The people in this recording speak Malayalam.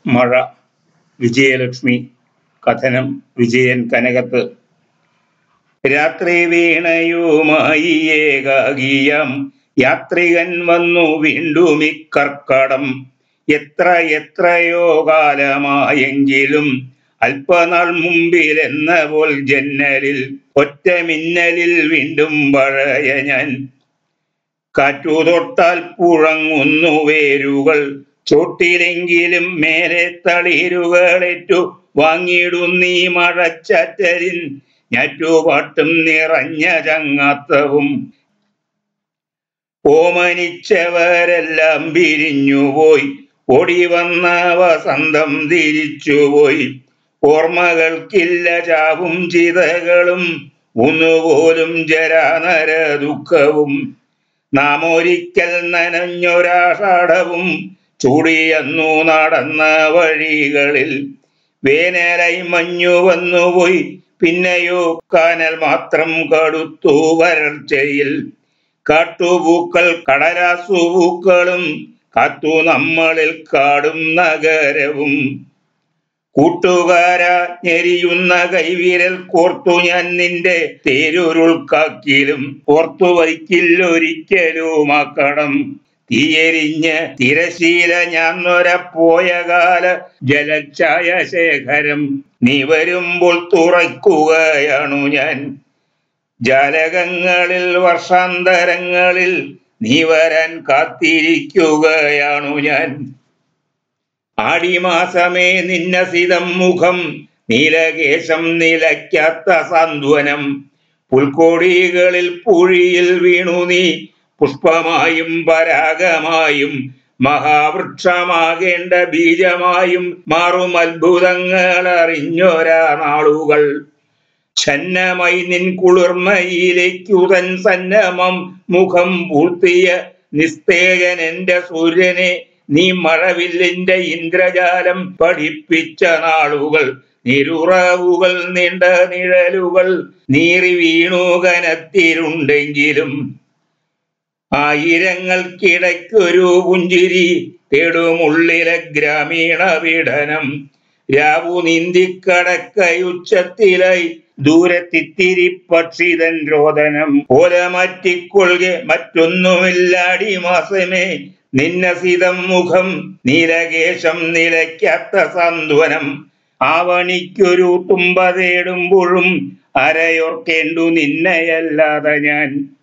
മഴ വിജയലക്ഷ്മി കഥനം വിജയൻ കനകത്ത് രാത്രി വീണയുമായി ഏകാകിയം യാത്രികൻ വന്നു വീണ്ടും ഇക്കർക്കടം എത്ര എത്രയോ കാലമായെങ്കിലും അല്പനാൾ മുമ്പിൽ എന്ന പോൽ ജന്നലിൽ ഒറ്റ മിന്നലിൽ വീണ്ടും പഴയ ഞാൻ കാറ്റു തൊട്ടാൽ പുഴങ്ങുന്നു വേരുകൾ ചോട്ടിലെങ്കിലും മേലെ തളിരുകളേറ്റു വാങ്ങിയിടുന്നീ മഴച്ചാറ്റലിൻ ഞാറ്റുപാട്ടും നിറഞ്ഞ ചങ്ങാത്തവും ഓമനിച്ചവരെല്ലാം പിരിഞ്ഞുപോയി ഓടി വന്ന വസന്തം തിരിച്ചുപോയി ഓർമ്മകൾക്കില്ല ചാവും ചിതകളും ഒന്നുപോലും ജരാനര ദുഃഖവും നാം ഒരിക്കൽ നനഞ്ഞൊരാഷാഢവും ചൂടിയന്നു നടന്ന വഴികളിൽ വേനലായി മഞ്ഞു വന്നുപോയി പിന്നെയോ കാനൽ മാത്രം കടുത്തു വരൾച്ചയിൽ കാട്ടുപൂക്കൾ കടലാസുപൂക്കളും കാത്തു നമ്മളിൽ കാടും നഗരവും കൂട്ടുകാര ഞെരിയുന്ന കൈവിരൽ കോർത്തു ഞാൻ നിന്റെ തേരുരുൾ കാക്കിലും ഓർത്തു വയ്ക്കില്ലൊരിക്കലും ആ കടം തീയെരിഞ്ഞ് തിരശീല ഞാൻ പോയ കാല ജലച്ഛായ ശേഖരം നീ വരുമ്പോൾ തുറക്കുകയാണു ഞാൻ ജാലകങ്ങളിൽ വർഷാന്തരങ്ങളിൽ നീ വരാൻ കാത്തിരിക്കുകയാണു ഞാൻ ആടിമാസമേ നിന്നസിതം മുഖം നീലകേശം നിലയ്ക്കാത്ത സാന്ത്വനം പുൽക്കോടികളിൽ പുഴിയിൽ വീണു നീ പുഷ്പമായും പരാഗമായും മഹാവൃക്ഷമാകേണ്ട ബീജമായും മാറും അത്ഭുതങ്ങൾ അറിഞ്ഞൊരാ നാളുകൾ ഛന്നമായി നിൻ കുളിർമയിലേക്കുതൻ സന്നമം മുഖം പൂർത്തിയ നിസ്തേജൻ എന്റെ സൂര്യനെ നീ മഴവില്ലിന്റെ ഇന്ദ്രജാലം പഠിപ്പിച്ച നാളുകൾ നിരുറവുകൾ നീണ്ട നിഴലുകൾ നീറി വീണു കനത്തിരുണ്ടെങ്കിലും ആയിരങ്ങൾക്കിടയ്ക്കൊരു പുഞ്ചിരി തേടുമുള്ളിലെ ഗ്രാമീണ പീഡനം രാവു നീന്തിക്കടക്കയുച്ചത്തിലായി ദൂരത്തിത്തിരി പക്ഷിതൻ രോദനം ഓല മാറ്റിക്കൊള്ളുക മറ്റൊന്നുമില്ലാടി മാസമേ നിന്നസിതം മുഖം നീലകേശം നിലയ്ക്കാത്ത സാന്ത്വനം ആവണിക്കൊരു തുമ്പ തേടുമ്പോഴും അരയോർക്കേണ്ടു നിന്നെയല്ലാതെ ഞാൻ